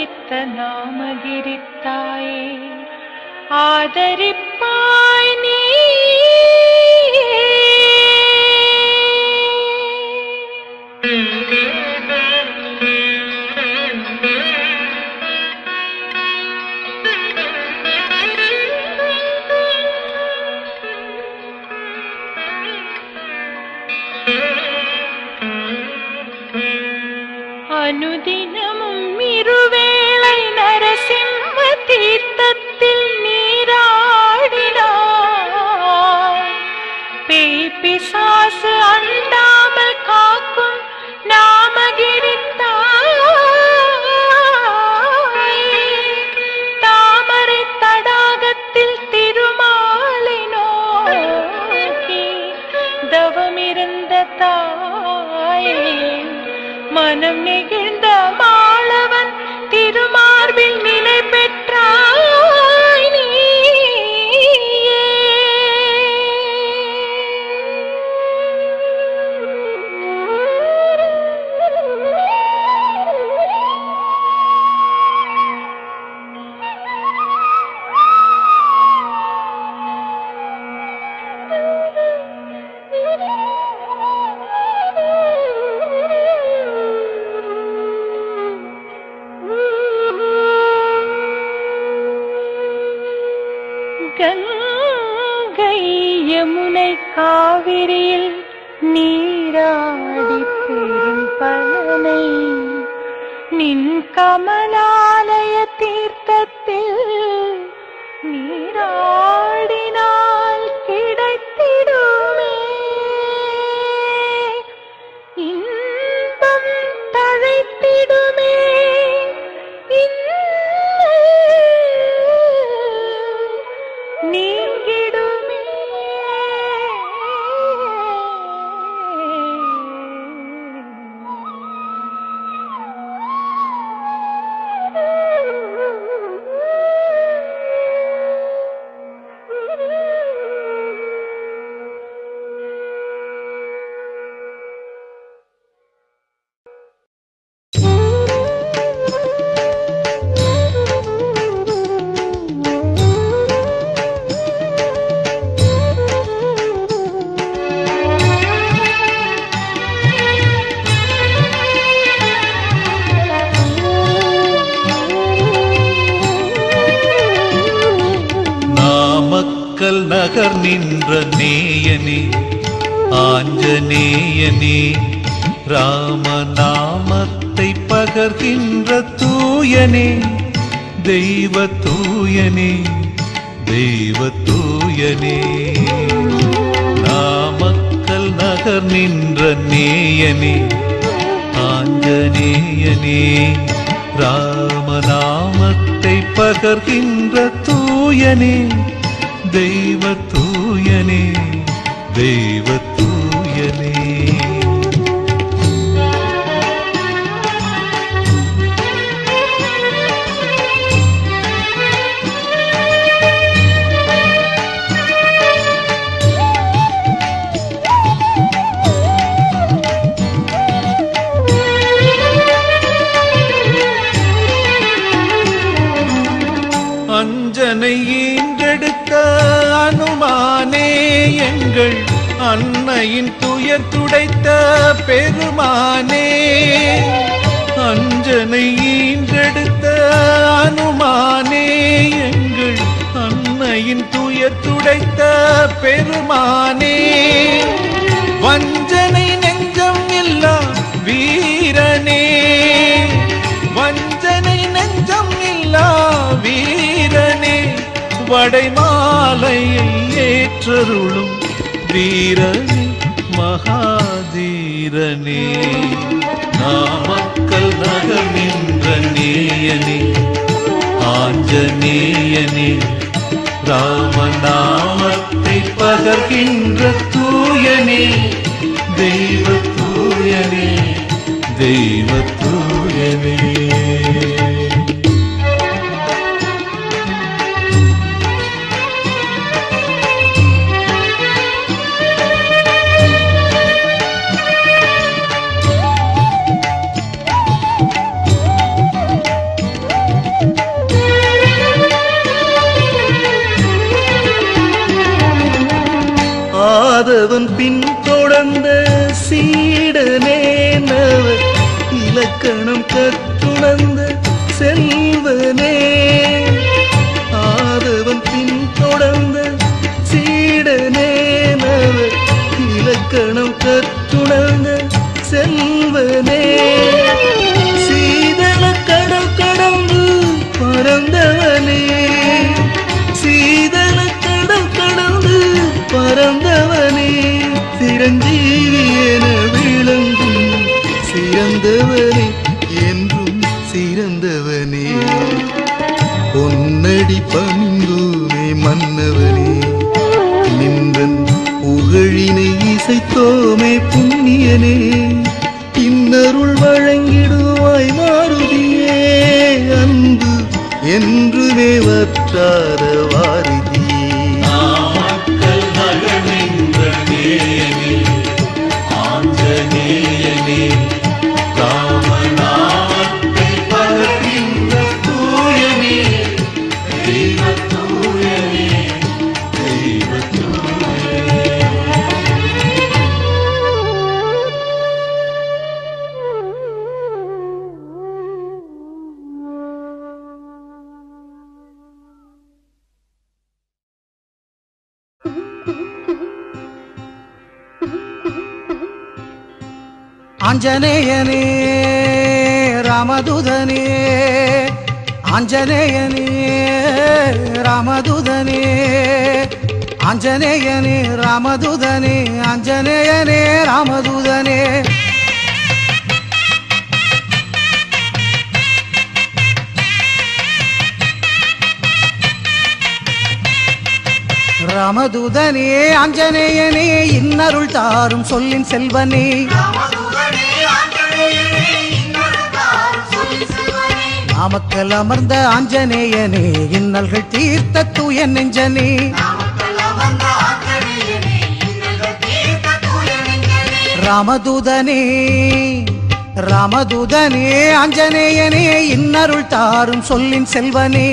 ஆதரித்த நாமகிரித்தாயே ஆதரிப்பாய் நீ அனுதினமும் இருவேளை நரசிம்ம தீர்த்தத்தில் நீராடினாய் பேய் பிசாசு அண்டாமல் காக்கும் நாமகிரித்தாய் தாமரை தடாகத்தில் திருமாலை நோக்கி தவமிருந்த தாயே மனம் நெகிழ்ந்த மாளவன் திருமார்பில் நிலை பெற்றாய் கங்கை யமுனை காவிரியில் நீராடி பெரும் பலனை நின் கமலாலய தீர்த்தத்தில் நீராடினால் கிடைத்திடுமே இன்பம் தழைத்திடுமே இன்னல் நீங்கிடுமே நாமக்கல் நகர் நின்ற நேயனே ஆஞ்சநேயனே ராமநாமத்தை பகர்கின்ற தூயனே தெய்வ தூயனே தெய்வ தூயனே நாமக்கல் நகர் நின்ற நேயனே ஆஞ்சநேயனே ராமநாமத்தை பகர்கின்ற தூயனே தெய்வ தூயனே தெய்வ தூயனே அஞ்சனை ஈன்றெடுத்த அனுமானே எங்கள் அன்னையின் துயர் துடைத்த பெருமானே அஞ்சனை ஈன்றெடுத்த அனுமானே எங்கள் அன்னையின் துயர் துடைத்த பெருமானே வஞ்சனை நெஞ்சம் இல்லா வீரனே வஞ்சனை நெஞ்சம் இல்லா வீரனே வடைமாலையை ஏற்றருளும் வீரனே மகாதீரனே நாமக்கல் நகர் நின்ற நேயனே ஆஞ்சநேயனே ராமநாமத்தை பகர்கின்ற தூயனே தெய்வ தூயனே தெய்வ தூயனே ஆதவன் பின் தொடர்ந்த சீடனேனவர் இலக்கணம் கற்றுணர்ந்த செல்வனே ஆதவன் பின் தொடர்ந்த சீடனேனவர் இலக்கணம் கற்றுணர்ந்த செல்வனே சீதள கடல் கடந்து பறந்தவனே சீதள கடல் கடந்து பறந்தவனே சிரஞ்சீவி என விளங்கும் சிறந்தவனே என்றும் சிறந்தவனே பொன்னடி பணிந்தூமே மன்னவனே நின்றன் புகழினை இசைத்தோமே புண்ணியனே இன்னருள் வழங்கிடுவாய் மாருதியே அன்பு என்றுமே வற்றாத வாரிதியே நாமக்கல் நகர்கின்ற நேயனே ஆஞ்சநேயனே ராமநாமத்தை பகர்கின்ற தூயனே தெய்வ தூயனே தெய்வ தூயனே ஆஞ்சநேயனே ராமதுதனே ஆஞ்சநேயனே ராமதுதனே ஆஞ்சநேயனே ராமதுதனே ஆஞ்சநேயனே ராமதுதனே ராமதுதனே ஆஞ்சநேயனே இன்னருள் தாரும் சொல்லின் செல்வனே நாமக்கல் அமர்ந்த ஆஞ்சநேயனே இன்னல்கள் தீர்த்த தூய நெஞ்சனே ராமதூதனே ராமதூதனே ஆஞ்சநேயனே இன்னருள் தாரும் சொல்லின் செல்வனே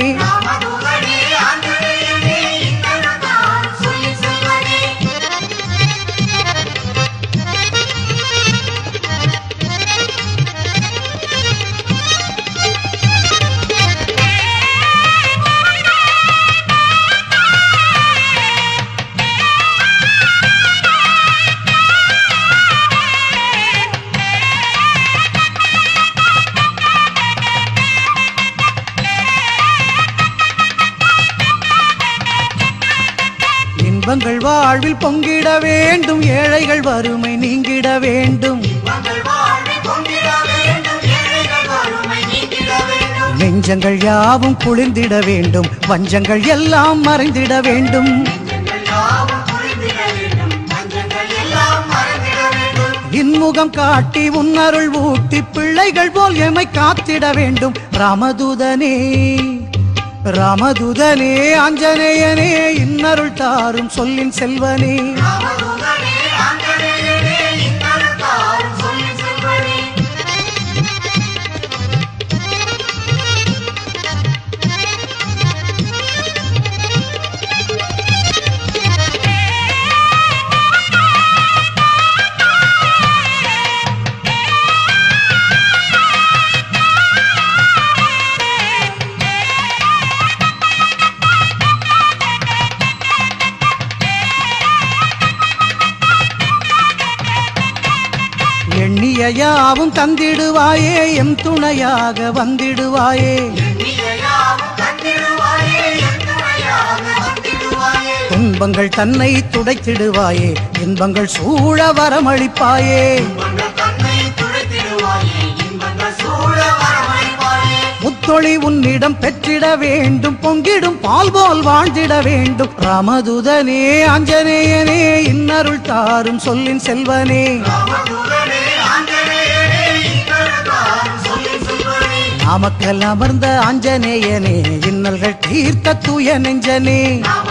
இன்பங்கள் வாழ்வில் பொங்கிட வேண்டும் ஏழைகள் வறுமை நீங்கிட வேண்டும் நெஞ்சங்கள் யாவும் குளிர்ந்திட வேண்டும் வஞ்சங்கள் எல்லாம் மறைந்திட வேண்டும் இன்முகம் காட்டி உன்னருள் ஊட்டி பிள்ளைகள் போல் எமை காத்திட வேண்டும் ராமதூதனே ராமதூதனே ஆஞ்சநேயனே இன்னருள் தாரும் சொல்லின் செல்வனே எண்ணிய யாவும் தந்திடுவாயே எம் துணையாக வந்திடுவாயே துன்பங்கள் தன்னை துடைத்திடுவாயே இன்பங்கள் சூழ வரமளிப்பாயே முத்தொளி உன்னிடம் பெற்றிட வேண்டும் பொங்கிடும் பால் போல் வாழ்ந்திட வேண்டும் ராமதுதனே ஆஞ்சநேயனே இன்னருள் தாரும் சொல்லின் செல்வனே நாமக்கல் அமர்ந்த ஆஞ்சநேயனே இன்னல்கள் தீர்த்த தூய நெஞ்சனே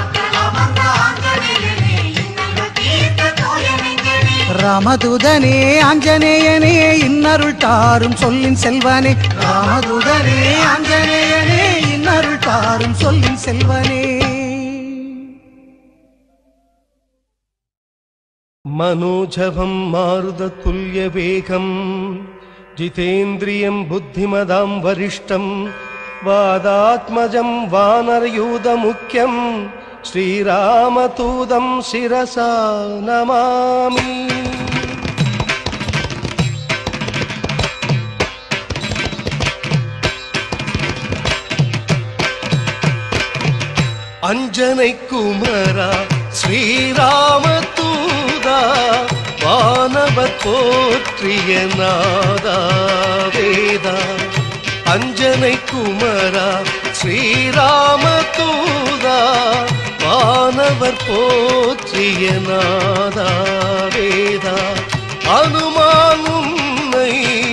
ராமதுதனே ஆஞ்சநேயனே இன்னருள் தாரும் சொல்லின் செல்வனே ராமதுதனே ஆஞ்சநேயனே இன்னருள் தாரும் சொல்லின் செல்வனே मनोजवं मारुततुल्यवेगम् जितेन्द्रियं बुद्धिमदां वरिष्ठं वादात्मजं वानरयूतमुख्यं श्रीरामतूदं शिरसा नमामि அஞ்சனை குமரா ஸ்ரீராம தூதா வானவர் போற்றிய நாதா வேதா அஞ்சனை குமரா ஸ்ரீராம தூதா வானவர் போற்றிய நாதா வேதா அனுமான் உன்னை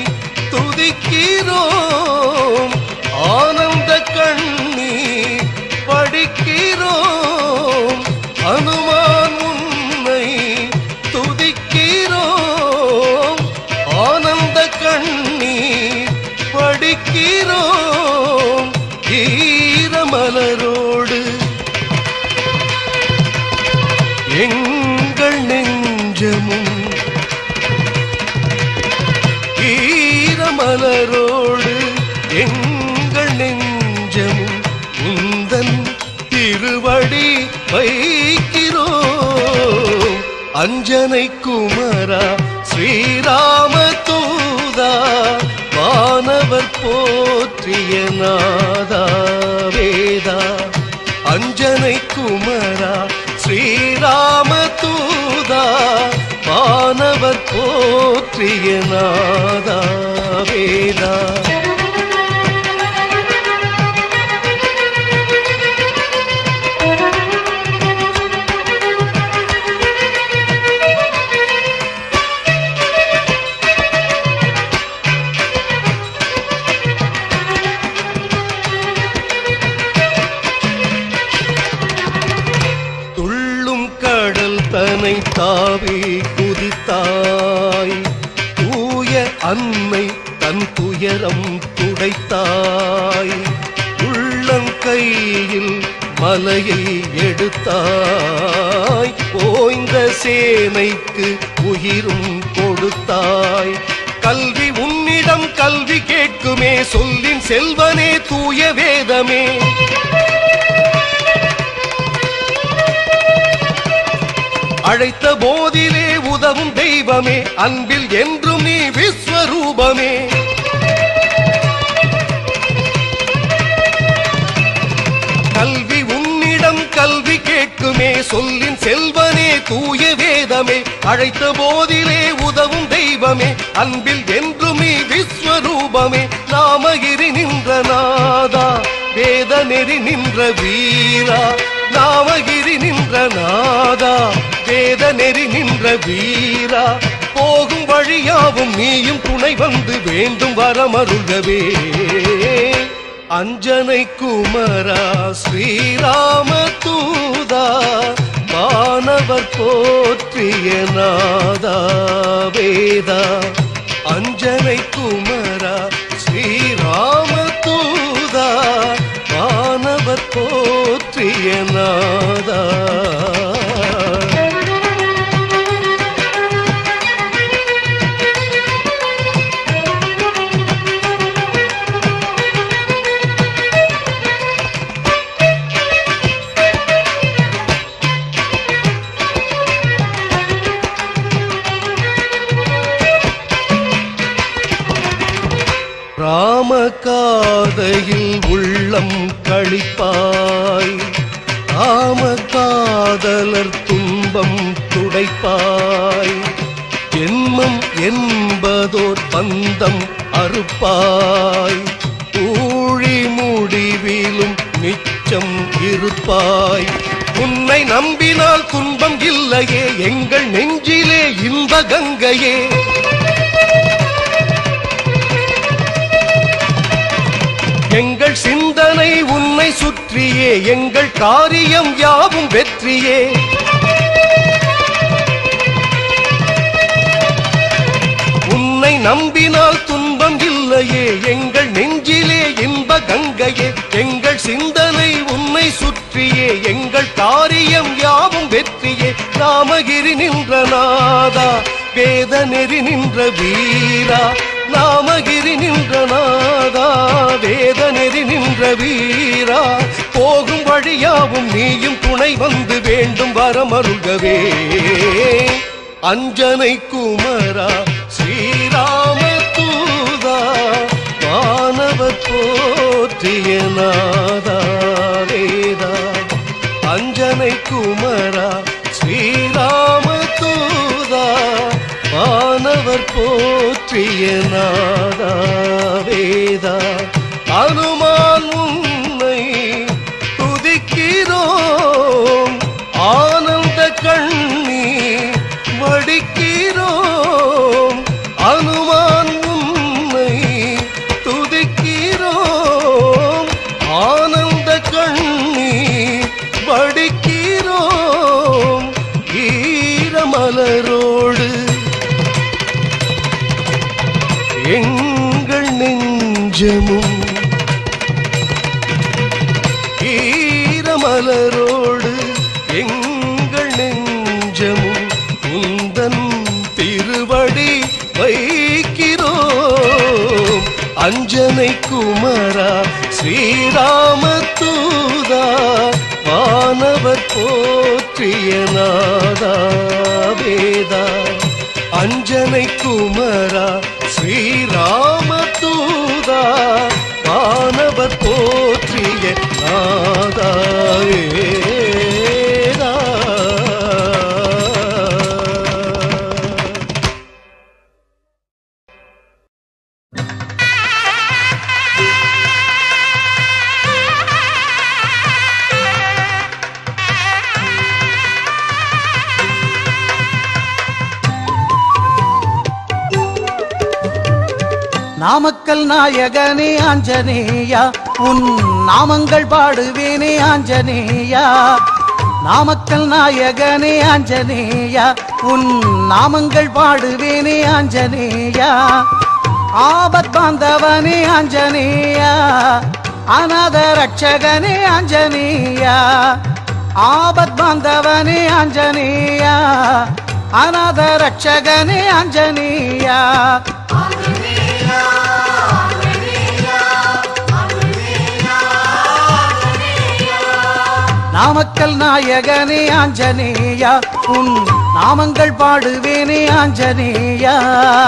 துதிக்கிறோம் ஆனந்த கண்ணீர் படிக்கிறோம் அனுமான் உன்னை துதிக்கிறோம் ஆனந்த கண்ணீர் படிக்கிறோம் ஈரமலரோடு எங்கள் நெஞ்சமும் ஈரமலரோடு எங்கள் நெஞ்சமும் உந்தன் திருவடி வைக்கிறோம் அஞ்சனை குமரா ஸ்ரீராம தூதா வானவர் போற்றிய நாதா வேதா அஞ்சனை குமரா ஸ்ரீராம தூதா வானவர் போற்றிய நாதா வேதா துள்ளும் கடல் தனை தாவி குதித்தாய் தூய அன்னை தன் துயரம் துடைத்தாய் உள்ளங்கையில் மலையை எடுத்தாய் ஓய்ந்த சேனைக்கு உயிரும் கொடுத்தாய் கல்வி உன்னிடம் கல்வி கேட்குமே சொல்லின் செல்வனே தூய வேதமே அழைத்த போதிலே உதவும் தெய்வமே அன்பில் என்றும் நீ விஸ்வரூபமே கல்வி உன்னிடம் கல்வி கேட்குமே சொல்லின் செல்வனே தூய வேதமே அழைத்த போதிலே உதவும் தெய்வமே அன்பில் என்றும் நீ விஸ்வரூபமே நாமகிரி நின்ற நாதா வேத நெறி நின்ற வீரா நாமகிரி நின்ற நாதா வேத நெறி நின்ற வீரா போகும் வழியாவும் நீயும் துணை வந்து வேண்டும் வரமருகவே அஞ்சனை குமரா ஸ்ரீராம தூதா மாணவர் போற்றிய நாதா வேதா அஞ்சனை குமரா ஸ்ரீராம தூதா மாணவர் போற்றிய நாதா ராம காதையில் உள்ளம் கழிப்பாய் ராம காதலர் துன்பம் துடைப்பாய் ஜென்மம் என்பதோர் பந்தம் அறுப்பாய் ஊழி முடிவிலும் நிச்சம் இருப்பாய் உன்னை நம்பினால் துன்பம் இல்லையே எங்கள் நெஞ்சிலே இன்ப கங்கையே எங்கள் சிந்தனை உன்னை சுற்றியே எங்கள் காரியம் யாவும் வெற்றியே உன்னை நம்பினால் துன்பம் இல்லையே எங்கள் நெஞ்சிலே இன்ப கங்கையே எங்கள் சிந்தனை உன்னை சுற்றியே எங்கள் காரியம் யாவும் வெற்றியே நாமகிரி நின்ற நாதா வேத நெறி நின்ற வீரா நாமகிரி நின்ற நாதா வேத நெறி நின்ற வீரா போகும் வழியாவும் நீயும் துணை வந்து வேண்டும் வரமருகவே அஞ்சனை குமரா ஸ்ரீராம தூதா மாணவர் போற்றிய நாதா வேதா அஞ்சனை குமரா ஸ்ரீராம தூதா மாணவர் போற்றிய நாதா வேதா அனுமான் உன்னை துதிக்கிறோம் ஆனந்த கண்ணீர் வடிக்கிறோம் அனுமான் உன்னை துதிக்கிறோம் ஆனந்த கண்ணீர் வடிக்கிறோம் ஈரமலரோடு எங்கள் நெஞ்சமும் ஈரமலரோடு எங்கள் நெஞ்சமும் உந்தன் திருவடி வைக்கிறோம் அஞ்சனை குமரா ஸ்ரீராம தூதா வானவர் போற்றிய நாதா வேதா அஞ்சனை குமரா ஸ்ரீராம தூதா வானவர் போற்றிய நாதா வேதா நாமக்கல் நாயகனே ஆஞ்சநேயா உன் நாமங்கள் பாடுவேனே ஆஞ்சநேயா நாமக்கல் நாயகனே ஆஞ்சநேயா உன் நாமங்கள் பாடுவேனே ஆஞ்சநேயா ஆபத் பாந்தவனே ஆஞ்சநேயா அநாத ரட்சகனே ஆஞ்சநேயா ஆபத் பாந்தவனே ஆஞ்சநேயா அநாத ரட்சகனே ஆஞ்சநேயா நாமக்கல் நாயகனே ஆஞ்சநேயா உன் நாமங்கள் பாடுவேனே ஆஞ்சநேயா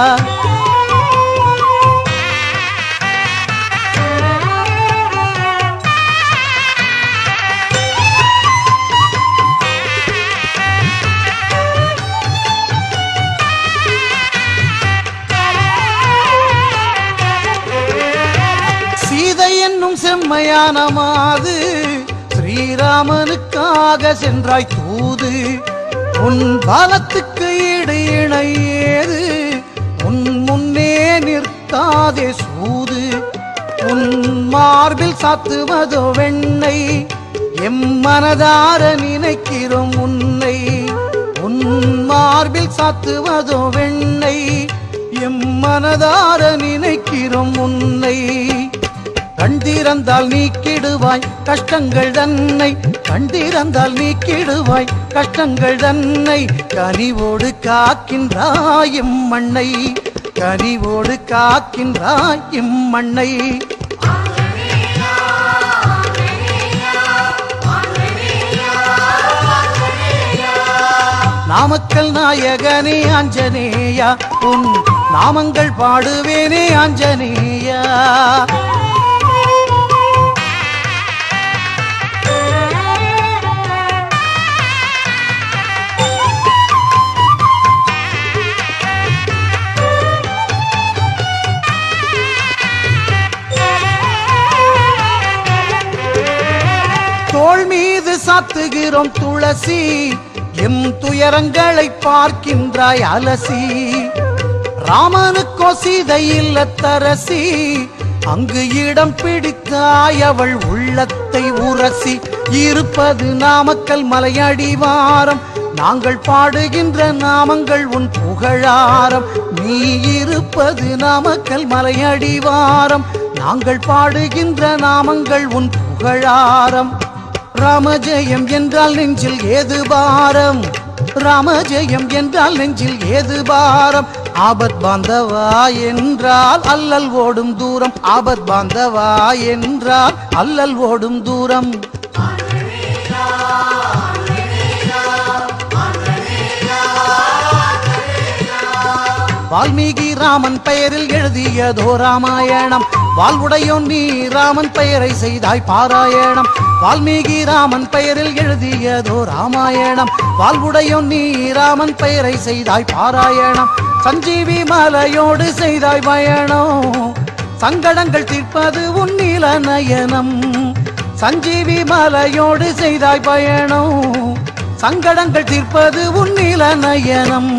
சீதை என்னும் செம்மையான மாது ஸ்ரீராமனுக்காக சென்றாய் தூது உன் பலத்துக்கு ஈடு இணை ஏது உன் முன்னே நிற்காதே சூது உன் மார்பில் சாத்துவதோ வெண்ணை எம் மனதார நினைக்கிறோம் உன்னை உன் மார்பில் சாத்துவதோ வெண்ணை எம் மனதார நினைக்கிறோம் உன்னை கண் திறந்தால் நீக்கிடுவாய் கஷ்டங்கள் தன்னை கண் திறந்தால் நீக்கிடுவாய் கஷ்டங்கள் தன்னை கனிவோடு காக்கின்றாய் இம்மண்ணை கனிவோடு காக்கின்றாய் இம்மண்ணை நாமக்கல் நாயகனே ஆஞ்சநேயா உன் நாமங்கள் பாடுவேனே ஆஞ்சநேயா தோள் மீது சாத்துகிறோம் துளசி எம் துயரங்களை பார்க்கின்றாய் அலசி ராமனுக்கோ சீதை இல்லத்தரசி அங்கு இடம் பிடித்தாய் அவள் உள்ளத்தை உரசி இருப்பது நாமக்கல் மலையடிவாரம் நாங்கள் பாடுகின்ற நாமங்கள் உன் புகழாரம் நீ இருப்பது நாமக்கல் மலையடிவாரம் நாங்கள் பாடுகின்ற நாமங்கள் உன் புகழாரம் ராமஜெயம் என்றால் நெஞ்சில் ஏது பாரம் ராமஜெயம் என்றால் நெஞ்சில் ஏது பாரம் ஆபத் பாந்தவா என்றால் அல்லல் ஓடும் தூரம் ஆபத் பாந்தவா என்றால் அல்லல் ஓடும் தூரம் வால்மீகி ராமன் பெயரில் எழுதியதோ ராமாயணம் வாழ்வுடையோன் நீ ராமன் பெயரை செய்தாய் பாராயணம் வால்மீகி ராமன் பெயரில் எழுதியதோ ராமாயணம் வாழ்வுடையோன் நீ ராமன் பெயரை செய்தாய் பாராயணம் சஞ்சீவி மலையோடு செய்தாய் பயணம் சங்கடங்கள் தீர்ப்பது உன் நீல நயனம் சஞ்சீவி மலையோடு செய்தாய் பயணம் சங்கடங்கள் தீர்ப்பது உன் நீல நயனம்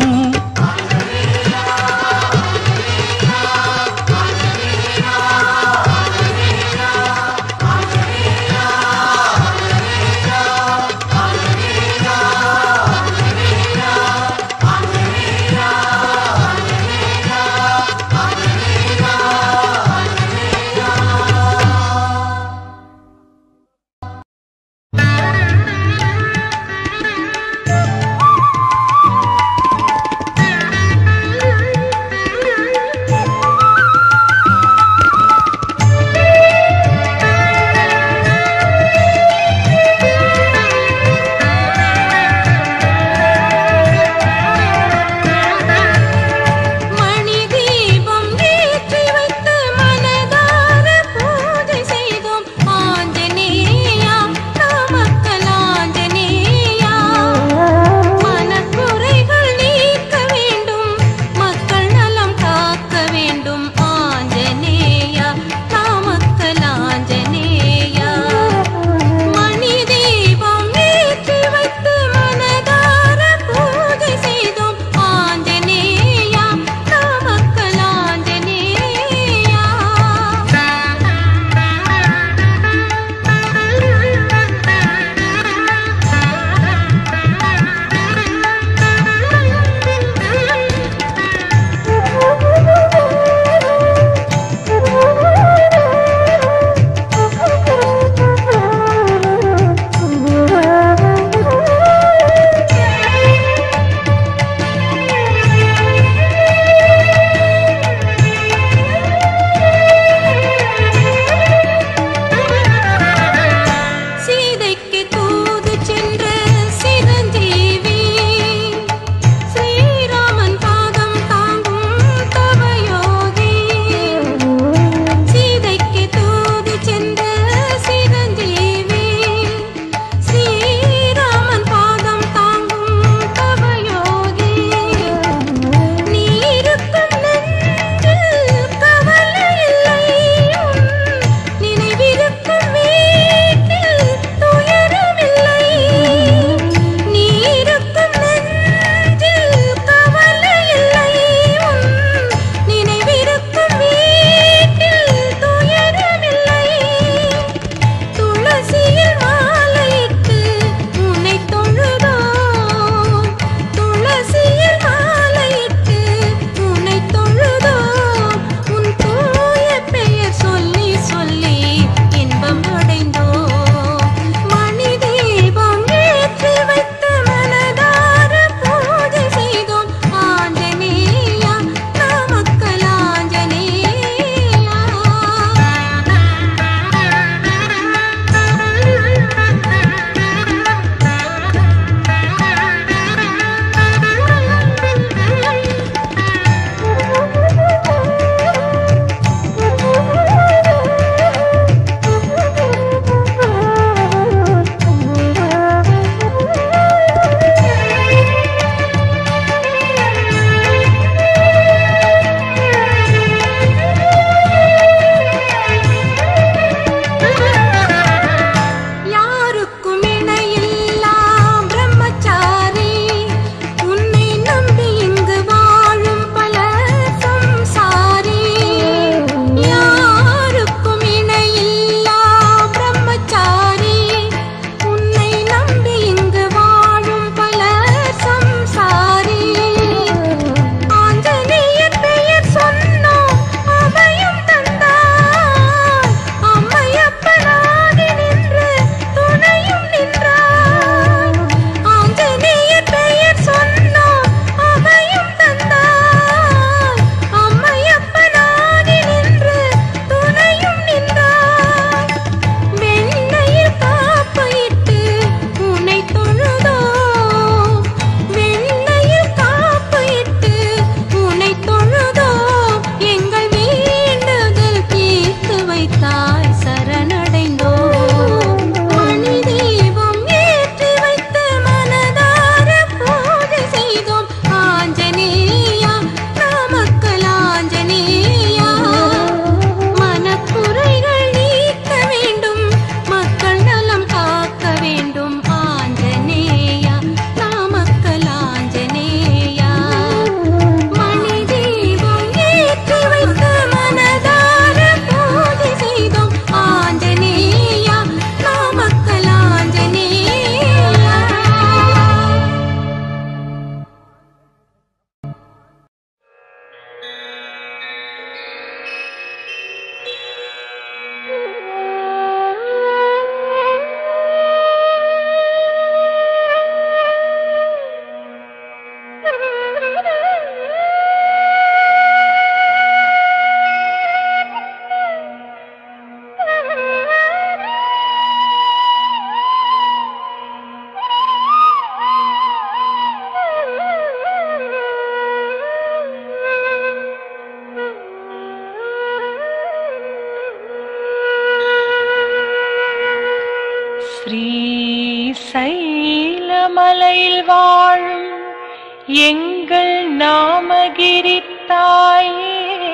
எங்கள் நாமகிரி தாயே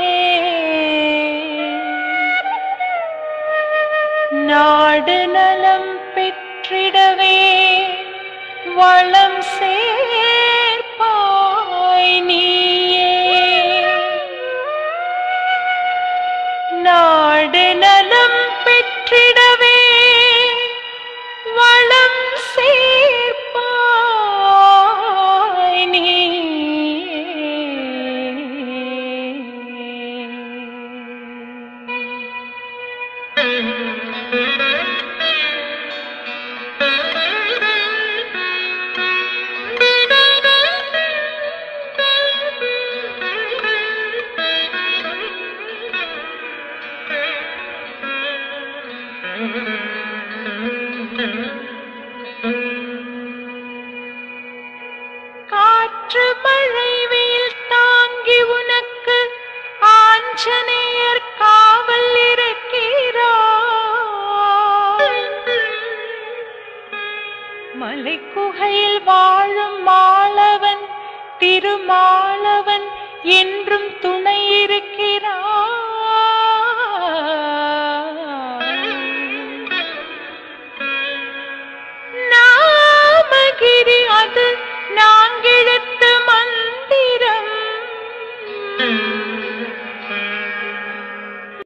நாடு நலம் பெற்றிடவே வளம் சேர்ப்பாய் நீயே நாடு நலம் பெற்றிடவே வளம் சேர்ப்பாய் நீ காற்று மழை வெயில் தாங்கி உனக்கு ஆஞ்சநேயர் காவல் இருக்கிறார் மலைக்குகையில் வாழும் மாலவன் திருமாலவன் என்றும் துணை இருக்கிறார் நாமகிரி அது நான்கெழுத்து மந்திரம்